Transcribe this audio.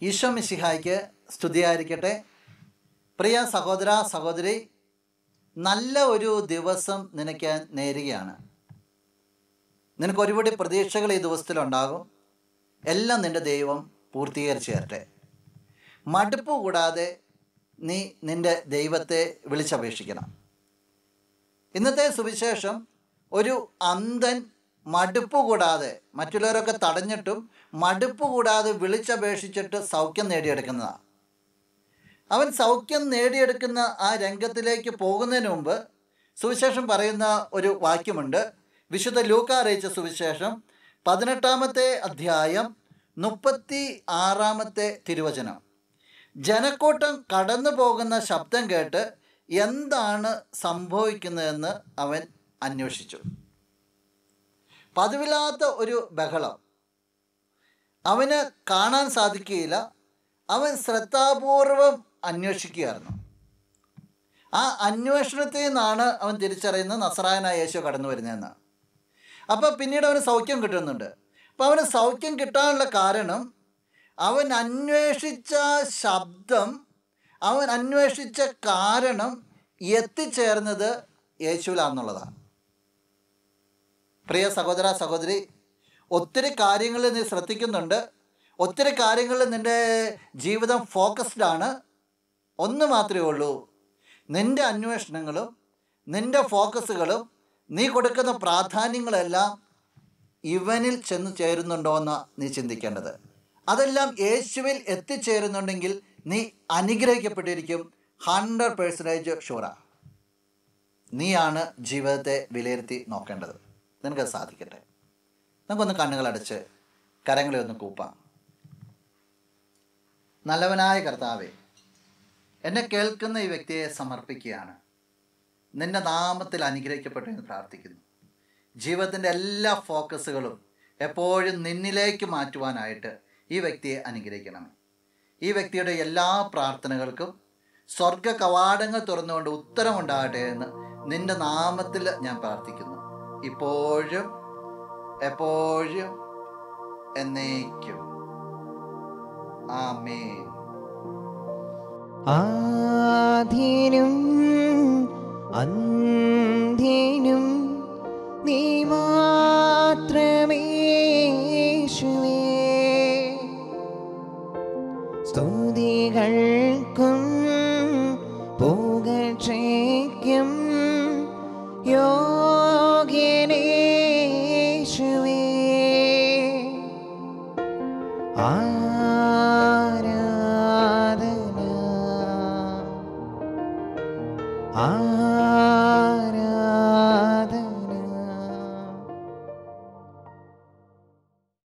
ഈശോ മിശിഹായ്ക്ക് സ്തുതിയായിരിക്കട്ടെ പ്രിയ സഹോദര സഹോദരി നല്ല ഒരു ദിവസം നിനക്ക് നേരുകയാണ് നിനക്ക് ഒരുപടി പ്രതീക്ഷകൾ ഈ ദിവസത്തിലുണ്ടാകും എല്ലാം നിൻ്റെ ദൈവം പൂർത്തീകരിച്ചു തരട്ടെ മടുപ്പ് കൂടാതെ നീ നിൻ്റെ ദൈവത്തെ വിളിച്ചപേക്ഷിക്കണം ഇന്നത്തെ സുവിശേഷം ഒരു അന്ധൻ മടുപ്പ് കൂടാതെ മറ്റുള്ളവരൊക്കെ തടഞ്ഞിട്ടും മടുപ്പ് കൂടാതെ വിളിച്ചപേക്ഷിച്ചിട്ട് സൗഖ്യം നേടിയെടുക്കുന്നതാണ് അവൻ സൗഖ്യം നേടിയെടുക്കുന്ന ആ രംഗത്തിലേക്ക് പോകുന്നതിന് മുമ്പ് സുവിശേഷം പറയുന്ന ഒരു വാക്യമുണ്ട് വിശുദ്ധ ലൂക്ക അറിയിച്ച സുവിശേഷം പതിനെട്ടാമത്തെ അധ്യായം മുപ്പത്തി ആറാമത്തെ തിരുവചനം ജനക്കൂട്ടം കടന്നു പോകുന്ന ശബ്ദം കേട്ട് എന്താണ് സംഭവിക്കുന്നതെന്ന് അവൻ അന്വേഷിച്ചു പതിവില്ലാത്ത ഒരു ബഹളം അവന് കാണാൻ സാധിക്കുകയില്ല അവൻ ശ്രദ്ധാപൂർവം അന്വേഷിക്കുകയായിരുന്നു ആ അന്വേഷണത്തിൽ നിന്നാണ് അവൻ തിരിച്ചറിയുന്നത് നസറായനായ യേശു കടന്നു വരുന്നതെന്ന് അപ്പോൾ പിന്നീട് അവന് സൗഖ്യം കിട്ടുന്നുണ്ട് അപ്പോൾ അവന് സൗഖ്യം കിട്ടാനുള്ള കാരണം അവൻ അന്വേഷിച്ച ശബ്ദം അവൻ അന്വേഷിച്ച കാരണം എത്തിച്ചേർന്നത് യേശുവിലാണെന്നുള്ളതാണ് പ്രിയ സഹോദര സഹോദരി ഒത്തിരി കാര്യങ്ങളിൽ നീ ശ്രദ്ധിക്കുന്നുണ്ട് ഒത്തിരി കാര്യങ്ങളിൽ നിൻ്റെ ജീവിതം ഫോക്കസ്ഡ് ആണ് ഒന്ന് മാത്രമേ ഉള്ളൂ നിൻ്റെ അന്വേഷണങ്ങളും നിൻ്റെ ഫോക്കസുകളും നീ കൊടുക്കുന്ന പ്രാധാന്യങ്ങളെല്ലാം ഇവനിൽ ചെന്ന് ചേരുന്നുണ്ടോ എന്ന് നീ ചിന്തിക്കേണ്ടത് അതെല്ലാം യേശുവിൽ എത്തിച്ചേരുന്നുണ്ടെങ്കിൽ നീ അനുഗ്രഹിക്കപ്പെട്ടിരിക്കും ഹൺഡ്രഡ് പേഴ്സൻറ്റേജ് ഷുവറ നീയാണ് ജീവിതത്തെ വിലയിരുത്തി നോക്കേണ്ടത് നിനക്കത് സാധിക്കട്ടെ നമുക്കൊന്ന് കണ്ണുകളടച്ച് കരങ്ങളെ ഒന്ന് കൂപ്പാം നല്ലവനായ കർത്താവെ എന്നെ കേൾക്കുന്ന ഈ വ്യക്തിയെ സമർപ്പിക്കുകയാണ് നിന്റെ നാമത്തിൽ അനുഗ്രഹിക്കപ്പെട്ടു എന്ന് പ്രാർത്ഥിക്കുന്നു ജീവിതത്തിൻ്റെ എല്ലാ ഫോക്കസുകളും എപ്പോഴും നിന്നിലേക്ക് മാറ്റുവാനായിട്ട് ഈ വ്യക്തിയെ അനുഗ്രഹിക്കണം ഈ വ്യക്തിയുടെ എല്ലാ പ്രാർത്ഥനകൾക്കും സ്വർഗ കവാടങ്ങൾ തുറന്നുകൊണ്ട് ഉത്തരമുണ്ടാകട്ടെ എന്ന് നിന്റെ നാമത്തിൽ ഞാൻ പ്രാർത്ഥിക്കുന്നു ഇപ്പോഴും എപ്പോഴും എന്നേക്കും ആമേൻ ആദ്യനും അന്ത്യനും നീ മാത്രമേശുവേ സ്തുതികൾക്കും പുകഴ്ചയ്ക്കും യോഗ്യനേശുവേ ആരാധന